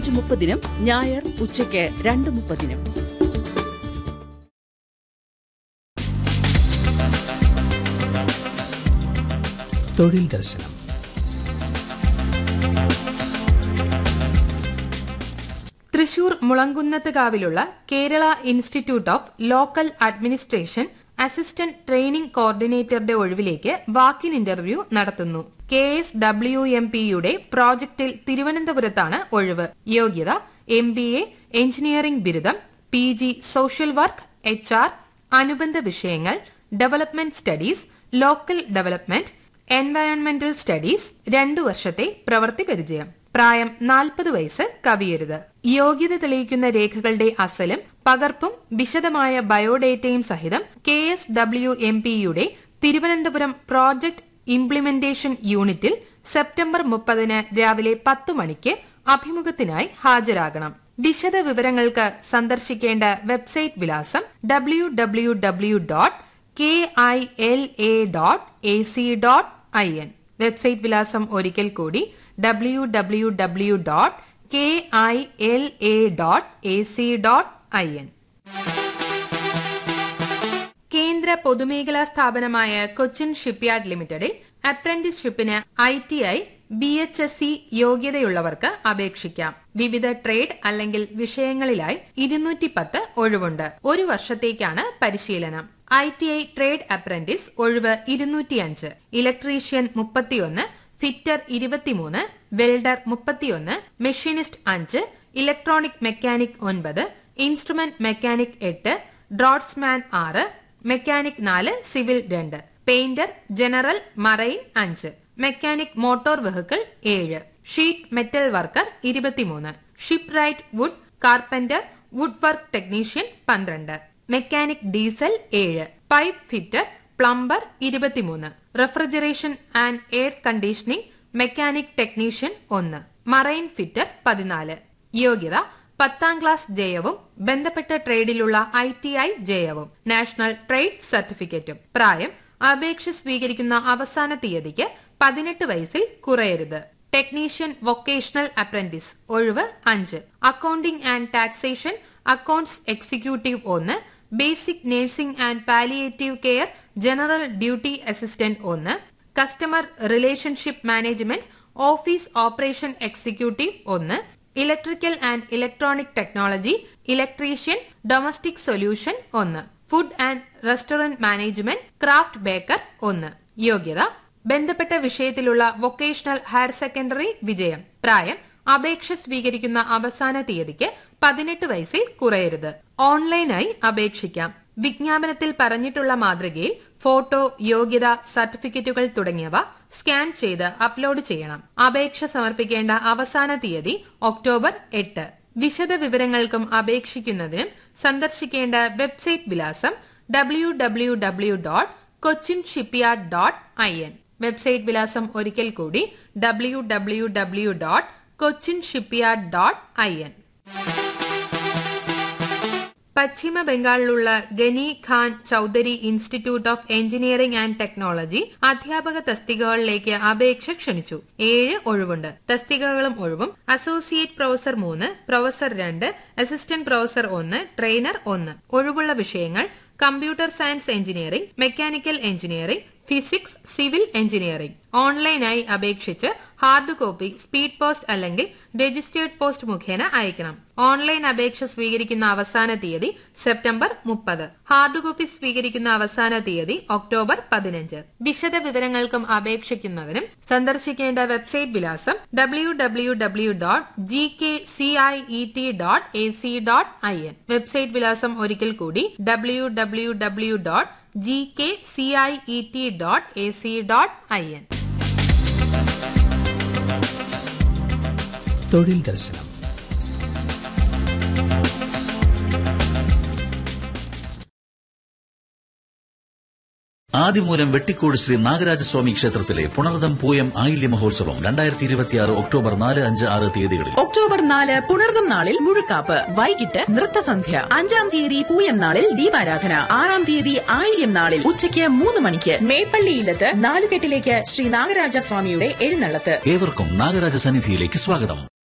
അഞ്ച് മുപ്പതിനും ഞായർ ഉച്ചയ്ക്ക് രണ്ട് മുപ്പതിനും തൊഴിൽ ദർശനം തൃശൂർ മുളങ്കുന്നത്ത് കാവിലുള്ള Kerala institute of local administration assistant training കോർഡിനേറ്ററുടെ ഒഴിവിലേക്ക് വാക്കിൻ ഇന്റർവ്യൂ നടത്തുന്നു കെ എസ് ഡബ്ല്യു എം പിയുടെ പ്രോജക്റ്റിൽ തിരുവനന്തപുരത്താണ് ഒഴിവ് യോഗ്യത എം ബി എ എഞ്ചിനീയറിംഗ് ബിരുദം P G social work H R അനുബന്ധ വിഷയങ്ങൾ ഡെവലപ്മെന്റ് സ്റ്റഡീസ് ലോക്കൽ ഡെവലപ്മെന്റ് എൻവയോൺമെന്റൽ സ്റ്റഡീസ് രണ്ടു വർഷത്തെ പ്രവൃത്തി പരിചയം പ്രായം നാൽപ്പത് വയസ്സ് കവിയരുത് യോഗ്യത തെളിയിക്കുന്ന രേഖകളുടെ അസലും പകർപ്പും വിശദമായ ബയോഡേറ്റയും സഹിതം കെ എസ് ഡബ്ല്യു എം പിയുടെ തിരുവനന്തപുരം പ്രോജക്ട് ഇംപ്ലിമെന്റേഷൻ യൂണിറ്റിൽ സെപ്റ്റംബർ മുപ്പതിന് രാവിലെ പത്തു മണിക്ക് അഭിമുഖത്തിനായി ഹാജരാകണം വിശദ വിവരങ്ങൾക്ക് സന്ദർശിക്കേണ്ട വെബ്സൈറ്റ് വിലാസം W W W dot K I L A dot A C dot I N website വിലാസം ഒരിക്കൽ കൂടി W W W dot K I L A dot A C dot I N കേന്ദ്ര പൊതുമേഖലാ സ്ഥാപനമായ കൊച്ചിൻ ഷിപ്പ്യാർഡ് ലിമിറ്റഡിൽ അപ്രന്റീസ്ഷിപ്പിന് I T I B H S C യോഗ്യതയുള്ളവർക്ക് അപേക്ഷിക്കാം വിവിധ ട്രേഡ് അല്ലെങ്കിൽ വിഷയങ്ങളിലായി ഇരുന്നൂറ്റി പത്ത് ഒഴിവുണ്ട് ഒരു വർഷത്തേക്കാണ് പരിശീലനം I T I trade apprentice ഒഴിവ് ഇരുന്നൂറ്റിയഞ്ച് ഇലക്ട്രീഷ്യൻ മുപ്പത്തിയൊന്ന് ഫിറ്റർ ഇരുപത്തിമൂന്ന് വെൽഡർ മുപ്പത്തിയൊന്ന് മെഷീനിസ്റ്റ് അഞ്ച് ഇലക്ട്രോണിക് മെക്കാനിക് ഒൻപത് ഇൻസ്ട്രുമെന്റ് മെക്കാനിക് എട്ട് ഡ്രോട്സ്മാൻ ആറ് മെക്കാനിക് നാല് സിവിൽ രണ്ട് പെയിന്റർ ജനറൽ മറൈൻ അഞ്ച് മെക്കാനിക് മോട്ടോർ വെഹിക്കിൾ ഏഴ് ഷീറ്റ് മെറ്റൽ വർക്കർ ഇരുപത്തിമൂന്ന് shipwright wood carpenter wood work technician പന്ത്രണ്ട് മെക്കാനിക് ഡീസൽ ഏഴ് പൈപ്പ് ഫിറ്റർ പ്ലംബർ ഇരുപത്തിമൂന്ന് refrigeration and air conditioning mechanic technician ഒന്ന് മറൈൻ ഫിറ്റർ പതിനാല് യോഗ്യത പത്താം ക്ലാസ് ജയവും ബന്ധപ്പെട്ട ട്രേഡിലുള്ള ഐ ടി ഐ ജയവും നാഷണൽ ട്രേഡ് സർട്ടിഫിക്കറ്റും പ്രായം അപേക്ഷ സ്വീകരിക്കുന്ന അവസാന തീയതിക്ക് പതിനെട്ട് വയസ്സിൽ കുറയരുത് ടെക്നീഷ്യൻ വൊക്കേഷണൽ അപ്രന്റീസ് ഒഴിവ് അഞ്ച് accounting and taxation accounts executive ഒന്ന് basic nursing and palliative care general duty assistant ഒന്ന് customer relationship management office operation executive ഒന്ന് electrical and electronic technology electrician domestic solution ഒന്ന് food and restaurant management craft baker ഒന്ന് യോഗ്യത ബന്ധപ്പെട്ട വിഷയത്തിലുള്ള vocational higher secondary വിജയം പ്രായം അപേക്ഷ സ്വീകരിക്കുന്ന അവസാന തീയതിക്ക് പതിനെട്ട് വയസ്സിൽ കുറയരുത് ഓൺലൈനായി അപേക്ഷിക്കാം വിജ്ഞാപനത്തിൽ പറഞ്ഞിട്ടുള്ള മാതൃകയിൽ ഫോട്ടോ യോഗ്യത സർട്ടിഫിക്കറ്റുകൾ തുടങ്ങിയവ സ്കാൻ ചെയ്ത് അപ്ലോഡ് ചെയ്യണം അപേക്ഷ സമർപ്പിക്കേണ്ട അവസാന തീയതി ഒക്ടോബർ എട്ട് വിശദ വിവരങ്ങൾക്കും അപേക്ഷിക്കുന്നതിനും സന്ദർശിക്കേണ്ട വെബ്സൈറ്റ് വിലാസം W W W dot Cochin shipyard dot I N website വിലാസം ഒരിക്കൽ കൂടി W W W dot Cochin shipyard dot I N പശ്ചിമ ബംഗാളിലുള്ള Gani Khan Chowdhury institute of engineering and technology അധ്യാപക തസ്തികകളിലേക്ക് അപേക്ഷ ക്ഷണിച്ചു ഏഴ് ഒഴിവുണ്ട് തസ്തികകളും ഒഴിവും അസോസിയേറ്റ് പ്രൊഫസർ മൂന്ന് പ്രൊഫസർ രണ്ട് അസിസ്റ്റന്റ് പ്രൊഫസർ ഒന്ന് ട്രെയിനർ ഒന്ന് ഒഴിവുള്ള വിഷയങ്ങൾ computer science engineering mechanical engineering physics civil engineering ഓൺലൈനായി അപേക്ഷിച്ച് ഹാർഡ് കോപ്പി സ്പീഡ് പോസ്റ്റ് അല്ലെങ്കിൽ രജിസ്റ്റേർഡ് പോസ്റ്റ് മുഖേന അയക്കണം ഓൺലൈൻ അപേക്ഷ സ്വീകരിക്കുന്ന അവസാന തീയതി സെപ്റ്റംബർ മുപ്പത് ഹാർഡ് കോപ്പി സ്വീകരിക്കുന്ന അവസാന തീയതി ഒക്ടോബർ പതിനഞ്ച് വിശദ വിവരങ്ങൾക്കും അപേക്ഷിക്കുന്നതിനും സന്ദർശിക്കേണ്ട വെബ്സൈറ്റ് വിലാസം W W W dot G K C I E T dot A C dot I N website വിലാസം ഒരിക്കൽ കൂടി W W W dot G K C I E T dot A C dot I N തൊഴിൽ ദർശനം ആദിമൂലം വെട്ടിക്കോട് ശ്രീ നാഗരാജസ്വാമി ക്ഷേത്രത്തിലെ പുണർദം പൂയം ആയില്യ മഹോത്സവം രണ്ടായിരത്തി ഇരുപത്തിയാറ് ഒക്ടോബർ നാല് അഞ്ച് ആറ് തീയതികളിൽ ഒക്ടോബർ നാല് പുണർദം നാളിൽ മുഴുക്കാപ്പ് വൈകിട്ട് നൃത്തസന്ധ്യ അഞ്ചാം തീയതി പൂയം നാളിൽ ദീപാരാധന ആറാം തീയതി ആയില്യം നാളിൽ ഉച്ചയ്ക്ക് മൂന്ന് മണിക്ക് മേപ്പള്ളിയിലത്ത് നാലുകെട്ടിലേക്ക് ശ്രീ നാഗരാജ സ്വാമിയുടെ എഴുന്നള്ളത്ത് ഏവർക്കും നാഗരാജ സന്നിധിയിലേക്ക് സ്വാഗതം